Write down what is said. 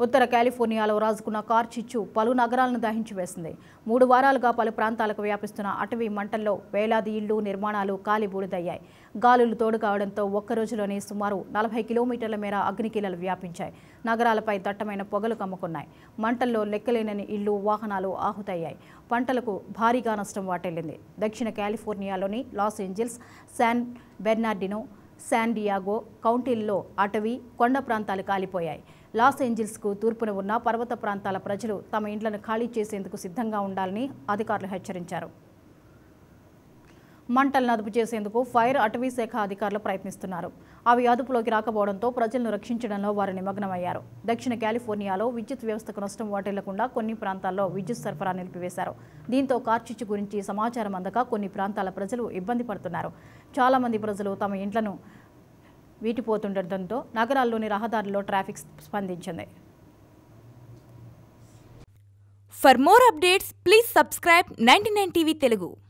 ఉత్తర కాలిఫోర్నియాలో రాజుకున్న car చిచ్చు పలు నగరాలను దహించి వేసింది మూడు వారాలుగా పలు ప్రాంతాలకు వ్యాపిస్తున్న అటవీ మంటల్లో వేలాది ఇళ్లు నిర్మాణాలు కాలిబూడిదయ్యాయి గాలులు తోడు కావడంతో ఒక్క రోజులోనే సుమారు నలభై కిలోమీటర్ల మేర అగ్నికీలలు వ్యాపించాయి నగరాలపై దట్టమైన పొగలు కమ్ముకున్నాయి మంటల్లో లెక్కలేనని ఇళ్లు వాహనాలు ఆహుతయ్యాయి పంటలకు భారీగా నష్టం వాటిల్లింది దక్షిణ కాలిఫోర్నియాలోని Los Angeles San Bernardino San Diego కౌంటీల్లో అటవీ కొండ ప్రాంతాలు కాలిపోయాయి లాస్ ఏంజల్స్కు తూర్పున ఉన్న పర్వత ప్రాంతాల ప్రజలు తమ ఇండ్లను ఖాళీ చేసేందుకు సిద్ధంగా ఉండాలని అధికారులు హెచ్చరించారు మంటలను అదుపు చేసేందుకు ఫైర్ అటవీ శాఖ అధికారులు ప్రయత్నిస్తున్నారు అవి అదుపులోకి రాకపోవడంతో ప్రజలను రక్షించడంలో వారు నిమగ్నమయ్యారు దక్షిణ కాలిఫోర్నియాలో విద్యుత్ వ్యవస్థకు నష్టం వాటిల్లకుండా కొన్ని ప్రాంతాల్లో విద్యుత్ సరఫరా నిలిపివేశారు దీంతో కార్చిచ్చు గురించి సమాచారం అందక కొన్ని ప్రాంతాల ప్రజలు ఇబ్బంది పడుతున్నారు చాలా మంది ప్రజలు తమ ఇండ్లను వీటిపోతుండటంతో నగరాల్లోని రహదారుల్లో ట్రాఫిక్ స్పందించింది For more updates, please subscribe 99 TV Telugu.